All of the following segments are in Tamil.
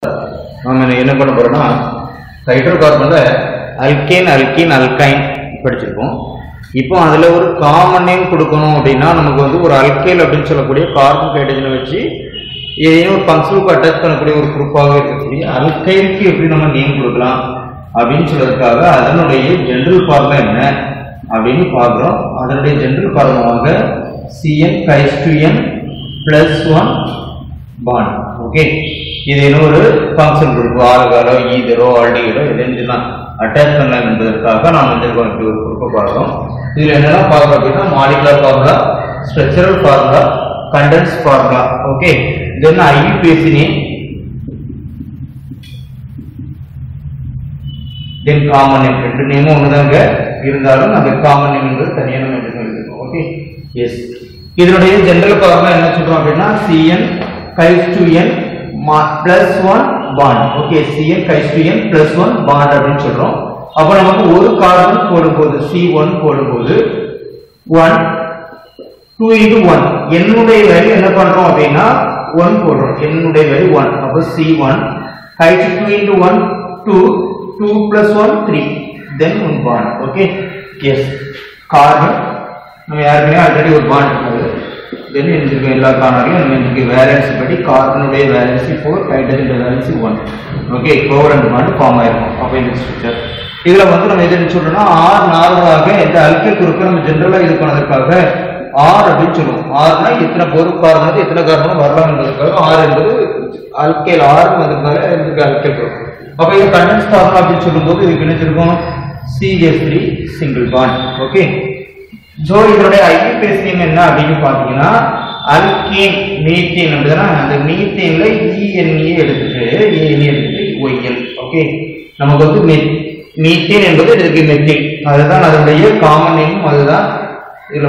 நாம என்ன பண்ண போறோம்னா ஹைட்ரோ கார்பன்ல அல்கேன் அல்கீன் அல்கைன் படிச்சிருக்கோம் இப்போ அதுல ஒரு காமன் நேம் கொடுக்கணும் அப்படின்னா நமக்கு வந்து ஒரு அல்கைல் அப்படின்னு சொல்லக்கூடிய கார்பன் ஹைட்ரஜனை வச்சு ஏதேனும் ஒரு ஃபங்க்ஷனுக்கு அட்டாச் பண்ணக்கூடிய ஒரு குரூப்பாக இருக்கக்கூடிய அல்கைலுக்கு எப்படி நம்ம நேம் கொடுக்கலாம் அப்படின்னு சொல்றதுக்காக அதனுடைய ஜெனரல் ஃபார்முலா என்ன அப்படின்னு பார்க்குறோம் அதனுடைய ஜெனரல் ஃபார்முலாவாக CN H two N plus one bond okay இது இன்னொரு ஃபங்க்ஷன் குரூப் ஆல்காலோ ஈதரோ ஆல்டிகரோ எதெல்லாம் அட்டாச் பண்ணலாம் என்பதற்காக நாம் வந்திருக்கோம் இப்படி ஒரு குரூப்பை பார்க்கிறோம் இதுல என்னெல்லாம் பார்க்குறோம் அப்படின்னா molecular formula structural formula condense formula okay then IUPAC name then common name ரெண்டு நேமும் ஒண்ணுதாங்க இருந்தாலும் அந்த காமன் நேம் என்பது தனியாக நம்ம எடுத்துக்கணும் ஓகே எஸ் இதனுடைய ஜெனரல் ஃபார்முலா என்ன சொல்றோம் அப்படின்னா CN H two N plus one bond okay CN H two N plus one bond அப்படின்னு சொல்றோம் அப்போ நமக்கு ஒரு கார்பன் போடும்போது சி ஒன் போடும்போது ஒன் டூ இன்டு ஒன் என்னுடைய வேல்யூ என்ன பண்றோம் அப்படின்னா ஒன் போடுறோம் என்னுடைய வேல்யூ ஒன் அப்போ C one H two into one two two plus one three then one bond okay yes carbon நம்ம யாருக்குமே ஆல்ரெடி ஒரு பாண்ட் இருக்குது தென் எனக்கு எல்லா கார்னரையும் நம்ம இன்னைக்கு வேலன்ஸ் படி கார்பனுடைய valency four hydrogen valency one okay covalent bond form ஆயிருக்கும் அப்போ இந்த ஸ்ட்ரக்சர் இதுல வந்து நம்ம எது சொல்றோம்னா ஆர் நார்மலாக எந்த அல்கைல் குறுக்க நம்ம ஜென்ரலா இது பண்ணதுக்காக ஆர் அப்படின்னு சொல்லுவோம் ஆர்னா இத்தனை பொரு காரணம் எத்தனை காரணம் வரலாம் என்பதற்காக ஆர் என்பது அல்கைல் ஆர் வந்ததுனால இதுக்கு அல்கைல் குறுக்கு அப்ப இது கண்டென்ஸ் ஃபார்முலா அப்படின்னு சொல்லும்போது இதுக்கு என்ன இருக்கும் CH three single bond okay so இதனுடைய ஐபிஎஸ் நேம் என்ன அப்படின்னு பாத்தீங்கன்னா அல்கேன் மீத்தேன் அப்படின்னா அந்த மீத்தேன்ல இஎன்ஏ எடுத்துட்டு ஏஎன்ஏ எடுத்துட்டு ஒய்எல் ஓகே நமக்கு வந்து மெத் மீத்தேன் என்பது இதுக்கு மெத்தில் அதுதான் அதனுடைய காமன் நேமும் அதுதான் இதுல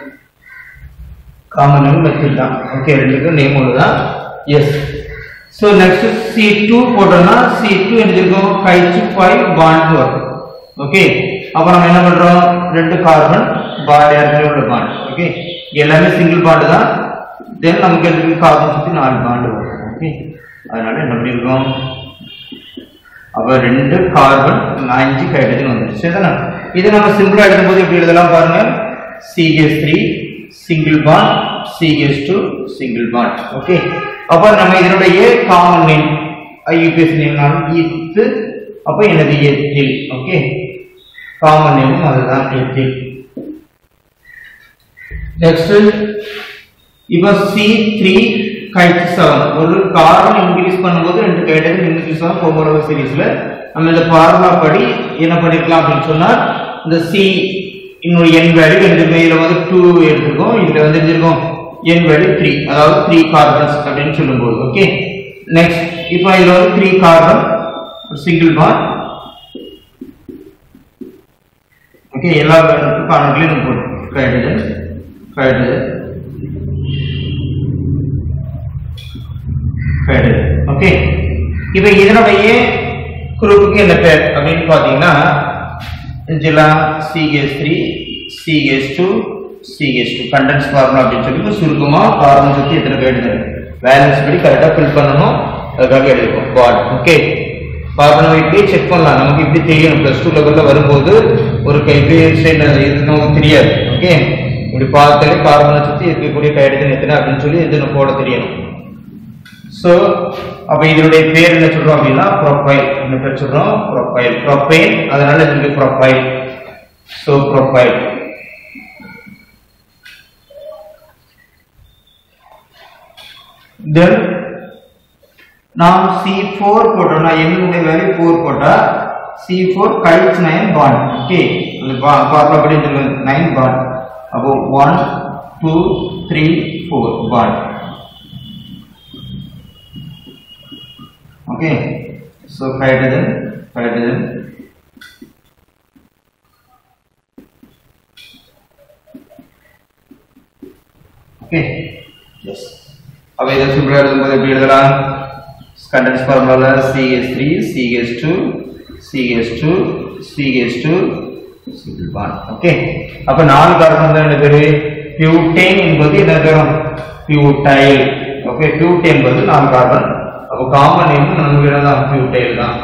காமன் நேம் மெத்தில் தான் ஓகே ரெண்டுக்கும் நேம் ஒன்றுதான் yes so next C two போட்டோம்னா சி டூ எழுதிருக்கோம் கைச்சு ஃபைவ் பாண்ட் வரும் ஓகே அப்போ நம்ம என்ன பண்றோம் ரெண்டு கார்பன் பாண்ட் ஏற்கனவே உள்ள பாண்ட் ஓகே எல்லாமே சிங்கிள் பாண்ட் தான் தென் நமக்கு எதுக்கு கார்பன் சுற்றி நாலு பாண்ட் வரும் ஓகே அதனால என்ன பண்ணியிருக்கோம் அப்ப ரெண்டு கார்பன் அஞ்சு ஹைட்ரஜன் வந்துருச்சு சரிதானே இதை நம்ம சிம்பிளா எழுதும்போது எப்படி எழுதலாம் பாருங்க CS three single bond CH two single bond okay அப்ப நம்ம இதனுடைய காமன் நேம் ஐயூபிஎஸ் நேம்னாலும் ஈத்து அப்ப எனது எத்தில் ஓகே காமன் நேமும் அதுதான் எத்தில் நெக்ஸ்ட் இப்போ சி த்ரீ கைட் செவன் ஒரு கார்பன் இன்க்ரீஸ் பண்ணும்போது ரெண்டு கைட்டன் இன்க்ரீஸ் ஆகும் போமோரோ சீரீஸ்ல நம்ம இந்த ஃபார்முலா படி என்ன பண்ணிருக்கலாம் அப்படின்னு சொன்னா இந்த சி இன்னொரு என் வேல்யூ ரெண்டு மேல வந்து டூ எடுத்திருக்கோம் இதுல வந்து எடுத்திருக்கோம் என் வேல்யூ த்ரீ அதாவது த்ரீ கார்பன்ஸ் அப்படின்னு சொல்லும்போது ஓகே நெக்ஸ்ட் இப்போ இதுல வந்து three carbon single bond okay எல்லா கார்பன்லையும் நம்ம போட்டோம் ஹைட்ரஜன் ஹைட்ரஜன் ஹைட்ரஜன் ஓகே இப்போ இதனுடைய குரூப்புக்கு என்ன பேர் அப்படின்னு பார்த்தீங்கன்னா இதெல்லாம் CH three CS two CS two condense formula அப்படின்னு சொல்லி சுருக்கமாக கார்பன் சுற்றி எத்தனை ஹைட்ரஜன் பேலன்ஸ் படி கரெக்டாக ஃபில் பண்ணணும் அதுக்காக எழுதிருக்கோம் பாட் ஓகே கார்பன் இப்படியே செக் பண்ணலாம் நமக்கு இப்படி தெரியணும் ப்ளஸ் டூ லெவலில் வரும்போது ஒரு கைப்பே இது நமக்கு தெரியாது ஓகே இப்படி பார்த்தாலே கார்பனை சுற்றி இருக்கக்கூடிய ஹைட்ரஜன் எத்தனை அப்படின்னு சொல்லி இது நம்ம போட தெரியணும் ஸோ அப்ப இதனுடைய பேர் என்ன சொல்றோம் அப்படின்னா ப்ரொஃபைல் என்ன பேர் சொல்றோம் ப்ரொஃபைல் ப்ரொஃபைல் அதனால இதுக்கு ப்ரொஃபைல் ஸோ ப்ரொஃபைல் தென் நாம் சி ஃபோர் போட்டோம்னா என்னுடைய வேல்யூ ஃபோர் போட்டா சி ஃபோர் கழிச்சு நைன் பாண்ட் ஓகே அந்த ஃபார்முலா படி நைன் பாண்ட் அப்போ one two three four bond okay so hydrogen hydrogen okay yes அப்ப இதை சிம்பிளா எழுதும்போது எப்படி எழுதலாம் கண்டென்ஸ் ஃபார்முலால CH3 CH2 CH2 CH2 single bond okay அப்ப நாலு கார்பன் தான் என்ன பேரு பியூட்டேன் என்பது என்ன தரும் பியூட்டைல் ஓகே பியூட்டேன் என்பது நாலு கார்பன் அப்போ காமன் நேம் நமக்கு என்னதான் பியூட்டைல் தான்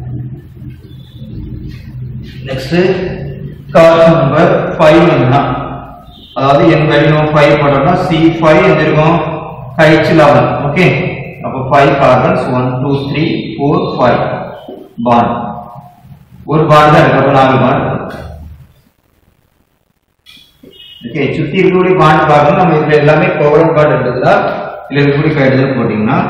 நெக்ஸ்ட் கார்பன் நம்பர் ஃபைவ் என்ன அதாவது என் வேல்யூ நம்ம ஃபைவ் போட்டோம்னா சி ஃபைவ் எந்த இருக்கும் ஹைச் லெவன் ஓகே அப்போ five carbons one two three four five bond ஒரு பாண்ட் தான் இருக்கு அப்போ நாலு பாண்ட் ஓகே சுத்தி இருக்கக்கூடிய பாண்ட் பார்க்கணும் நம்ம இதுல எல்லாமே கோவலன் பாண்ட் இருந்ததுன்னா இதுல இருக்கக்கூடிய ஹைட்ரஜன் போட்டீங்கன்னா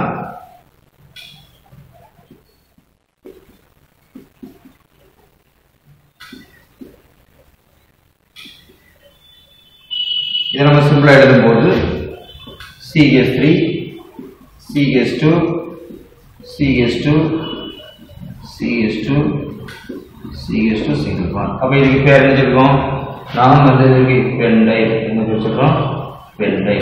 இதை நம்ம சிம்பிளா எழுதும்போது CH three CS two CS two CS two CS two single bond அப்போ இதுக்கு பேர் எழுதிருக்கோம் நாம் வந்து இதுக்கு பெண்டை என்ன வச்சுருக்கோம் பெண்டை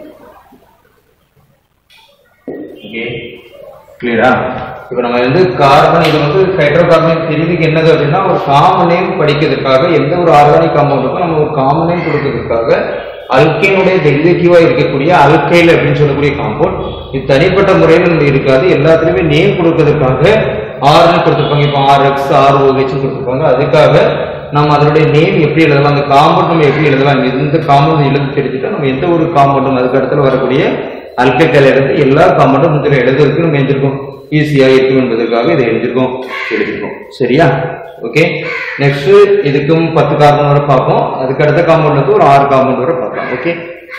ஓகே கிளியரா இப்போ நம்ம வந்து கார்பன் இது வந்து ஹைட்ரோ கார்பன் பிரிவுக்கு என்னது அப்படின்னா ஒரு காமன் நேம் படிக்கிறதுக்காக எந்த ஒரு ஆர்கானிக் காம்பவுண்டுக்கும் நம்ம ஒரு காமன் நேம் கொடுக்கறதுக்காக அல்கேனுடைய டெரிவேட்டிவா இருக்கக்கூடிய அல்கைல் அப்படின்னு சொல்லக்கூடிய காம்பவுண்ட் இது தனிப்பட்ட முறையில் நம்ம இருக்காது எல்லாத்துலயுமே நேம் கொடுக்கறதுக்காக ஆர்னு கொடுத்துருப்பாங்க இப்போ ஆர் எக்ஸ் ஆர் ஓஹெச் கொடுத்துருப்பாங்க அதுக்காக நம்ம அதனுடைய நேம் எப்படி எழுதலாம் அந்த காம்பவுண்ட் நம்ம எப்படி எழுதலாம் எந்த காம்பவுண்ட் எழுத தெரிஞ்சுட்டா நம்ம எந்த ஒரு காம்பவுண்டும் அதுக்கு இடத்துல வரக்கூடிய அல்கைகள் எடுத்து எல்லா காம்பவுண்டும் முதல்ல எழுதுறதுக்கு நம்ம எழுதிருக்கோம் ஈஸியா இருக்கும் என்பதற்காக இதை எழுதிருக்கோம் எழுதிருக்கோம் சரியா ஓகே நெக்ஸ்ட் இதுக்கும் பத்து காம்பவுண்ட் வரை பார்ப்போம் அதுக்கு அடுத்த காம்பவுண்ட் வந்து ஒரு ஆறு காம்பவுண்ட் வரை பார்க்கலாம் ஓகே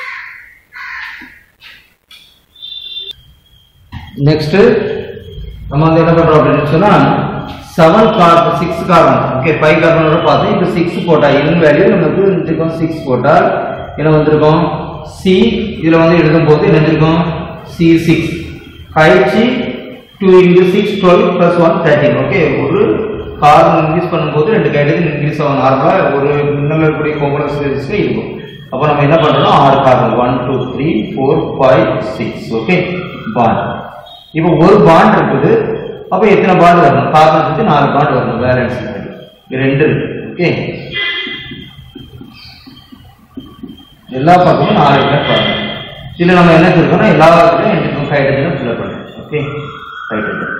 நெக்ஸ்ட் நம்ம வந்து என்ன பண்றோம் அப்படின்னு சொன்னா seven carbon six carbon okay five கார்பனோட பார்த்தோம் இப்போ சிக்ஸ் போட்டா இதன் வேல்யூ நமக்கு இருந்திருக்கும் சிக்ஸ் போட்டால் என்ன வந்திருக்கும் சி இதுல வந்து எழுதும் போது என்ன இருக்கும் C six H two into six twelve plus one thirteen okay ஒரு கார்பன் இன்க்ரீஸ் பண்ணும்போது ரெண்டு ஹைட்ரஜன் இன்க்ரீஸ் ஆகும் நார்மலாக ஒரு மின்னல் இருக்கக்கூடிய கோம்பனஸ் இருக்கும் அப்போ நம்ம என்ன பண்றோம் ஆறு carbon one two three four five six okay bond இப்போ ஒரு பாண்ட் இருக்குது அப்போ எத்தனை பாண்ட் வரணும் கார்பன் சுற்றி நாலு பாண்ட் வரணும் பேலன்ஸ் இது ரெண்டு இருக்கு ஓகே எல்லா பக்கமும் நாலு பேர் பாருங்க இதில் நம்ம என்ன சொல்றோம்னா எல்லா இடத்துலையும் எனக்கு ஹைட்ரஜனை ஃபில் பண்ணுறோம் ஓகே ஹைட்ரஜன்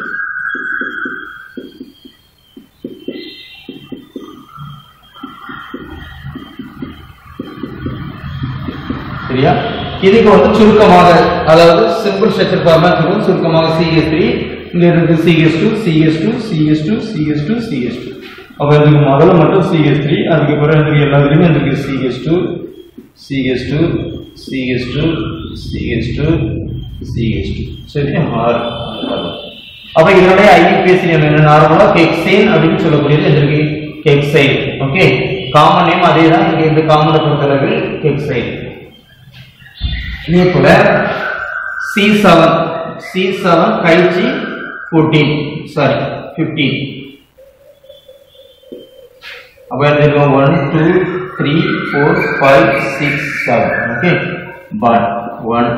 சரியா இதுக்கு வந்து சுருக்கமாக அதாவது சிம்பிள் ஸ்ட்ரக்சர் ஃபார்மா சொல்லுவோம் சுருக்கமாக சிஎஸ் த்ரீ இங்க இருக்கு CH two CS two CS two CS two CS two அப்போ இதுக்கு முதல்ல மட்டும் சிஎஸ் த்ரீ அதுக்கு பிறகு இதுக்கு எல்லாத்துலேயுமே இதுக்கு CH two CS two CS two CS two CS two சரி ஆறு அப்போ இதனுடைய ஐபிஎஸ்சி நேம் என்ன நார்மலாக கெக்சைன் அப்படின்னு சொல்லக்கூடியது எதிர்க்கு கெக்சைன் ஓகே காமன் நேம் அதே தான் இங்கே இந்த காமனை பொறுத்தளவு கெக்சைன் இதே போல C seven C seven H fourteen sorry fifteen அப்போ எழுதிருக்கோம் one two three four five six seven okay but one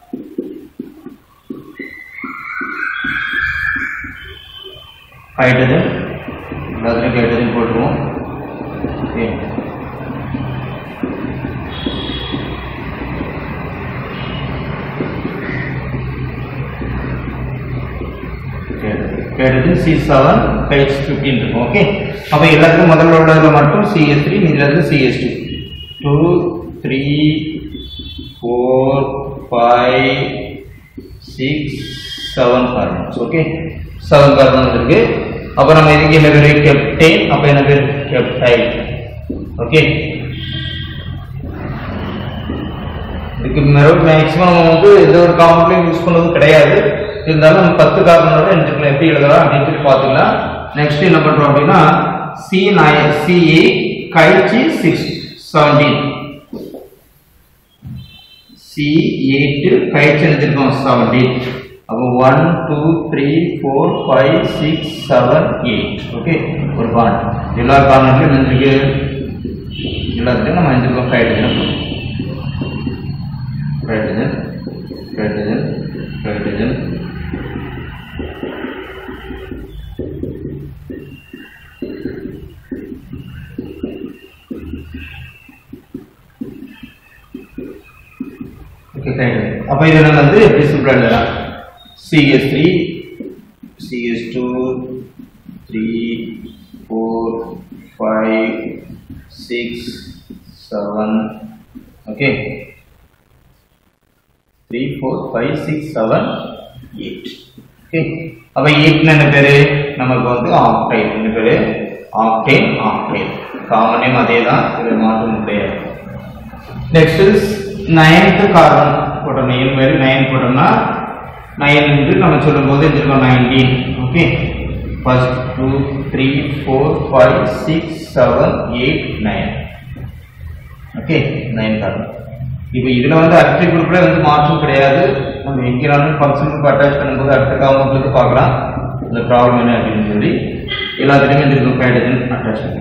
hydrogen எல்லாத்துலையும் ஹைட்ரஜன் போட்டுருவோம் ஓகே எடுத்து சி செவன் ஹெச் ஃபிஃப்டீன் இருக்கும் ஓகே அப்போ எல்லாத்துக்கும் முதல்ல உள்ளதுல மட்டும் சிஎஸ் த்ரீ இதுல இருந்து CH two two three four five six seven carbons okay seven carbon இருக்கு அப்போ நம்ம இதுக்கு என்ன பேர் கெப்டேன் அப்போ என்ன பேர் கெப்டைல் ஓகே இதுக்கு மேக்ஸிமம் நம்ம வந்து எந்த ஒரு காம்பவுண்ட்லையும் யூஸ் பண்ணது கிடையாது இருந்தாலும் நம்ம பத்து கார்பனோட எழுதிக்கலாம் எப்படி எழுதலாம் அப்படின்னு சொல்லி பார்த்துக்கலாம் நெக்ஸ்ட் என்ன பண்றோம் அப்படின்னா C nine CA H six seventeen C eight H எழுதிருக்கோம் செவன்டீன் அப்போ one two three four five six seven eight okay ஒரு பாண்ட் எல்லா கார்னர்லையும் எழுந்திருக்கு எல்லாத்துலையும் நம்ம எழுந்திருக்கோம் hydrogen hydrogen hydrogen hydrogen okay hydrogen அப்போ இதில் வந்து எப்படி சிம்பிளாக எழுதலாம் CS3 CS2 3 4 5 6 7 okay 3 4 5 6 7 8 ஓகே அப்ப 8 என்ன பேரு நமக்கு வந்து ஆக்டைன் என்ன பேரு ஆக்டேன் ஆக்டைன் காமன் நேம் அதே தான் இதுல மாற்றம் கிடையாது நெக்ஸ்ட் இஸ் நைன்த் கார்பன் போட்டோம் நைன் வேறு நைன் போட்டோம்னா நைன் என்று நம்ம சொல்லும்போது இருக்கோம் nineteen okay first two three four five six seven eight nine okay nine carbon இப்போ இதில் வந்து அடுத்த குரூப்ல வந்து மாற்றம் கிடையாது நம்ம எங்கேனாலும் ஃபங்க்ஷனுக்கு அட்டாச் பண்ணும்போது அடுத்த காம்பவுண்ட்லேருந்து பார்க்கலாம் இந்த ப்ராப்ளம் என்ன அப்படின்னு சொல்லி எல்லாத்துலேயுமே இந்த குரூப் ஹைட்ரஜன் அட்டாச் பண்ணுங்க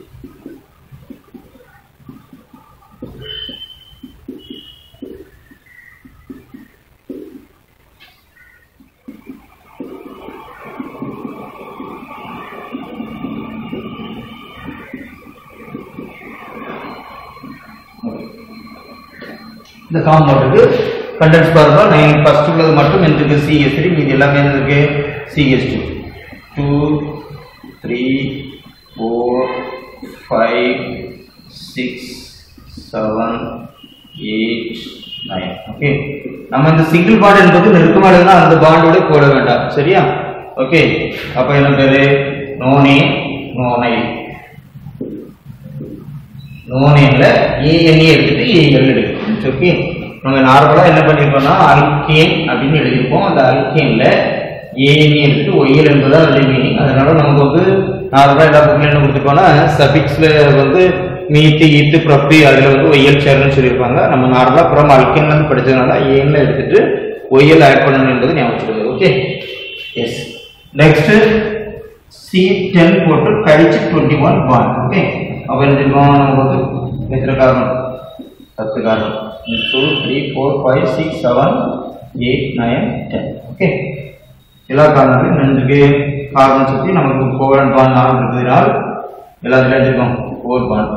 இந்த காம்பவுண்டுக்கு கண்டென்ஸ் பாருங்க நைன் ஃபர்ஸ்ட் உள்ளது மட்டும் எந்திருக்கு சிஎஸ் த்ரீ மீதி எல்லாமே எந்திருக்கு CS two two three four five six seven eight nine okay நம்ம இந்த சிங்கிள் பாண்ட் என்பது நெருக்கமாக இருந்தா அந்த பாண்டோட போட வேண்டாம் சரியா ஓகே அப்ப என்ன பேரு நோனே நோனை நோனேன்ல ஏஎன்ஏ எடுத்துட்டு ஏஎல் எடுக்கணும் ஓகே நம்ம நார்மலா என்ன பண்ணிருக்கோம்னா அல்கேன் அப்படின்னு எழுதியிருப்போம் அந்த அல்கேன்ல ஏஎன்ஏ எடுத்துட்டு ஒய்எல் என்பதா அதே மீனிங் அதனால நமக்கு வந்து நார்மலா எல்லா புக்ல என்ன கொடுத்துருக்கோம்னா சபிக்ஸ்ல வந்து மீத்து ஈத்து ப்ரொப்பி அதுல வந்து ஒய்எல் சேர்னு சொல்லியிருப்பாங்க நம்ம நார்மலா அப்புறம் அல்கேன்ல இருந்து படிச்சதுனால ஏஎன்ல எடுத்துட்டு ஒய்எல் ஆட் பண்ணணும் என்பது ஞாபகம் வச்சுக்கோங்க okay yes next C ten போட்டு கழிச்சு டுவெண்ட்டி ஒன் பான் ஓகே அப்போ என்ன இருக்கும் நமக்கு வந்து எத்தனை காரணம் பத்து காரணம் two three four five six seven eight nine ten okay எல்லா காரணங்களையும் ரெண்டுக்கு காரணம் சுற்றி நமக்கு கோவலன் பான் நாலு இருக்கிறதுனால் எல்லாத்துலையும் எடுத்துக்கோம் ஃபோர் பான்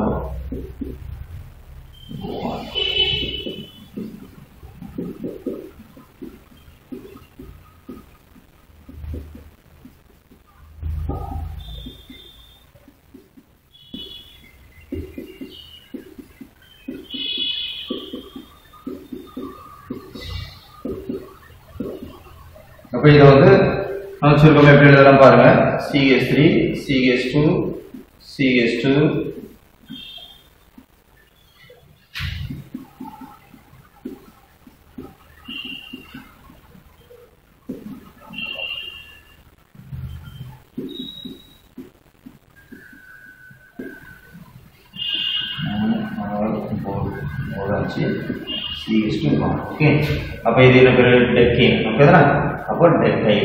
அப்போ இதை வந்து நம்ம சுருக்கம் எப்படி எழுதலாம் பாருங்க CS three CS two CS two CS two okay அப்போ இது என்ன பேர் டெக்கேன் ஓகே தானே அப்போ டெக்கை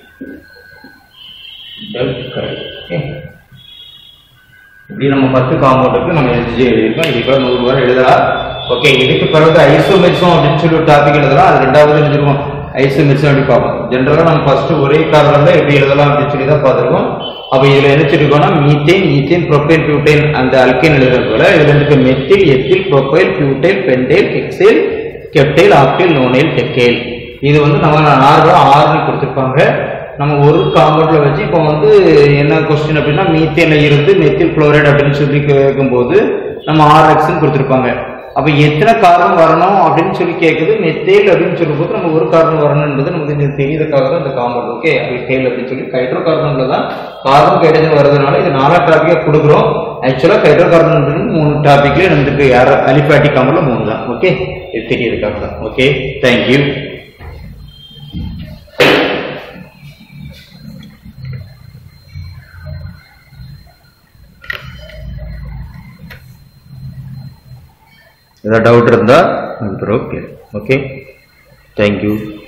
டெக்கை ஓகே இப்படி நம்ம பத்து காம்பவுண்டுக்கு நம்ம எழுதி எழுதியிருக்கோம் இது கூட நூறு வரை எழுதலாம் ஓகே இதுக்கு பிறகு ஐசோமெரிசம் அப்படின்னு சொல்லி ஒரு டாபிக் எழுதலாம் அது ரெண்டாவது எழுதிருவோம் ஐசோமெரிசம் அப்படி பார்ப்போம் ஜென்ரலாக நம்ம ஃபர்ஸ்ட் ஒரே காரணம் தான் எப்படி எழுதலாம் அப்படின்னு சொல்லி தான் பார்த்துருக்கோம் அப்போ இதில் என்ன சொல்லிருக்கோம்னா மீத்தேன் ஈத்தேன் ப்ரொப்பைல் பியூட்டைன் அந்த அல்கேன் எழுதுறது போல இதுல இருக்க methyl ethyl propyl butyl pentyl hexyl heptyl octyl nonyl decyl இது வந்து நம்ம நார்மலாக ஆறுன்னு கொடுத்துருப்பாங்க நம்ம ஒரு காம்பவுண்ட்ல வச்சு இப்போ வந்து என்ன கொஸ்டின் அப்படின்னா மீத்தேன்ல இருந்து மெத்தில் குளோரைடு அப்படின்னு சொல்லி கேட்கும்போது நம்ம ஆர்எக்ஸ்ன்னு கொடுத்துருப்பாங்க அப்போ எத்தனை காரணம் வரணும் அப்படின்னு சொல்லி கேட்குது மெத்தேல் அப்படின்னு சொல்லும்போது நம்ம ஒரு காரணம் வரணுன்றது நமக்கு இந்த தெரியறதுக்காக தான் இந்த காம்பவுண்ட் ஓகே அல்கைல் அப்படின்னு சொல்லி ஹைட்ரோ கார்பன்ல தான் கார்பன் ஹைட்ரஜன் வர்றதுனால இது நாலா டாபிக்கா கொடுக்குறோம் ஆக்சுவலாக ஹைட்ரோ கார்பன் மூணு டாபிக்லேயே நமக்கு யார் அலிஃபாட்டிக் காம்பவுண்ட்ல மூணு தான் ஓகே இது தெரியறதுக்காக தான் ஓகே தேங்க்யூ ஏதாவது டவுட் இருந்தால் ஓகே ஓகே தேங்க்யூ